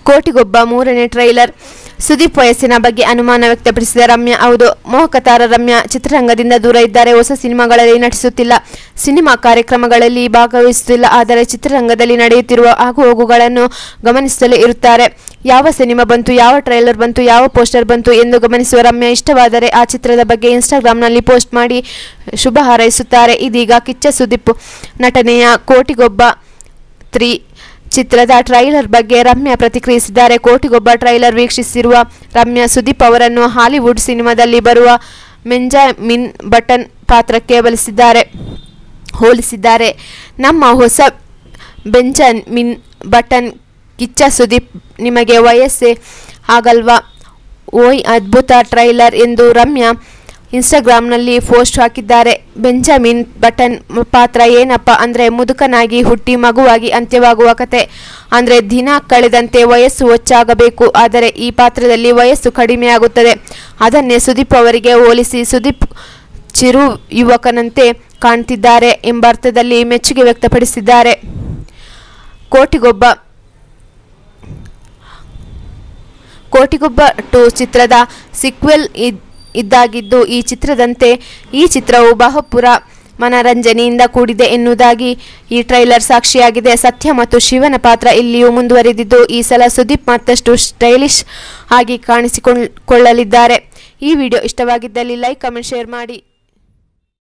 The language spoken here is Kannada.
ಕೋಟಿಗೊಬ್ಬ ಮೂರನೇ ಟ್ರೈಲರ್ ಸುದೀಪ್ ವಯಸ್ಸಿನ ಬಗ್ಗೆ ಅನುಮಾನ ವ್ಯಕ್ತಪಡಿಸಿದ ರಮ್ಯಾ ಹೌದು ಮೋಹಕತಾರ ರಮ್ಯಾ ಚಿತ್ರರಂಗದಿಂದ ದೂರ ಇದ್ದಾರೆ ಹೊಸ ಸಿನಿಮಾಗಳಲ್ಲಿ ನಟಿಸುತ್ತಿಲ್ಲ ಸಿನಿಮಾ ಕಾರ್ಯಕ್ರಮಗಳಲ್ಲಿ ಭಾಗವಹಿಸುತ್ತಿಲ್ಲ ಆದರೆ ಚಿತ್ರರಂಗದಲ್ಲಿ ನಡೆಯುತ್ತಿರುವ ಆಗುಹೋಗುಗಳನ್ನು ಗಮನಿಸುತ್ತಲೇ ಇರುತ್ತಾರೆ ಯಾವ ಸಿನಿಮಾ ಬಂತು ಯಾವ ಟ್ರೈಲರ್ ಬಂತು ಯಾವ ಪೋಸ್ಟರ್ ಬಂತು ಎಂದು ಗಮನಿಸುವ ರಮ್ಯಾ ಇಷ್ಟವಾದರೆ ಆ ಚಿತ್ರದ ಬಗ್ಗೆ ಇನ್ಸ್ಟಾಗ್ರಾಂನಲ್ಲಿ ಪೋಸ್ಟ್ ಮಾಡಿ ಶುಭ ಹಾರೈಸುತ್ತಾರೆ ಇದೀಗ ಕಿಚ್ಚ ಸುದೀಪ್ ನಟನೆಯ ಕೋಟಿಗೊಬ್ಬ ತ್ರೀ ಚಿತ್ರದ ಟ್ರೈಲರ್ ಬಗ್ಗೆ ರಮ್ಯಾ ಪ್ರತಿಕ್ರಿಯಿಸಿದ್ದಾರೆ ಕೋಟಿಗೊಬ್ಬ ಟ್ರೈಲರ್ ವೀಕ್ಷಿಸಿರುವ ರಮ್ಯಾ ಸುದೀಪ್ ಅವರನ್ನು ಹಾಲಿವುಡ್ ಸಿನಿಮಾದಲ್ಲಿ ಬರುವ ಮೆಂಜಾಮಿನ್ ಬಟನ್ ಪಾತ್ರಕ್ಕೆ ಬಲಿಸಿದ್ದಾರೆ ಹೋಲಿಸಿದ್ದಾರೆ ನಮ್ಮ ಹೊಸ ಬೆಂಜಮಿನ್ ಬಟನ್ ಕಿಚ್ಚ ಸುದೀಪ್ ನಿಮಗೆ ವಯಸ್ಸೇ ಆಗಲ್ವಾ ಓಯ್ ಅದ್ಭುತ ಟ್ರೈಲರ್ ಎಂದು ರಮ್ಯಾ ಇನ್ಸ್ಟಾಗ್ರಾಮ್ನಲ್ಲಿ ಪೋಸ್ಟ್ ಹಾಕಿದ್ದಾರೆ ಬೆಂಜಮಿನ್ ಬಟನ್ ಪಾತ್ರ ಏನಪ್ಪ ಅಂದರೆ ಮುದುಕನಾಗಿ ಹುಟ್ಟಿ ಮಗುವಾಗಿ ಅಂತ್ಯವಾಗುವ ಕತೆ ಅಂದರೆ ದಿನ ಕಳೆದಂತೆ ವಯಸ್ಸು ಹೆಚ್ಚಾಗಬೇಕು ಆದರೆ ಈ ಪಾತ್ರದಲ್ಲಿ ವಯಸ್ಸು ಕಡಿಮೆಯಾಗುತ್ತದೆ ಅದನ್ನೇ ಸುದೀಪ್ ಅವರಿಗೆ ಹೋಲಿಸಿ ಸುದೀಪ್ ಚಿರು ಯುವಕನಂತೆ ಕಾಣ್ತಿದ್ದಾರೆ ಎಂಬ ಅರ್ಥದಲ್ಲಿ ಮೆಚ್ಚುಗೆ ವ್ಯಕ್ತಪಡಿಸಿದ್ದಾರೆ ಕೋಟಿಗೊಬ್ಬ ಕೋಟಿಗೊಬ್ಬ ಟು ಚಿತ್ರದ ಸಿಕ್ವೆಲ್ ಇದ್ ಇದ್ದಾಗಿದ್ದು ಈ ಚಿತ್ರದಂತೆ ಈ ಚಿತ್ರವು ಬಹುಪುರ ಮನರಂಜನೆಯಿಂದ ಕೂಡಿದೆ ಎನ್ನುವುದಾಗಿ ಈ ಟ್ರೈಲರ್ ಸಾಕ್ಷಿಯಾಗಿದೆ ಸತ್ಯ ಮತ್ತು ಶಿವನ ಪಾತ್ರ ಇಲ್ಲಿಯೂ ಮುಂದುವರೆದಿದ್ದು ಈ ಸಲ ಸುದೀಪ್ ಮತ್ತಷ್ಟು ಸ್ಟೈಲಿಶ್ ಆಗಿ ಕಾಣಿಸಿಕೊಳ್ಳಲಿದ್ದಾರೆ ಈ ವಿಡಿಯೋ ಇಷ್ಟವಾಗಿದ್ದಲ್ಲಿ ಲೈಕ್ ಕಮೆಂಟ್ ಶೇರ್ ಮಾಡಿ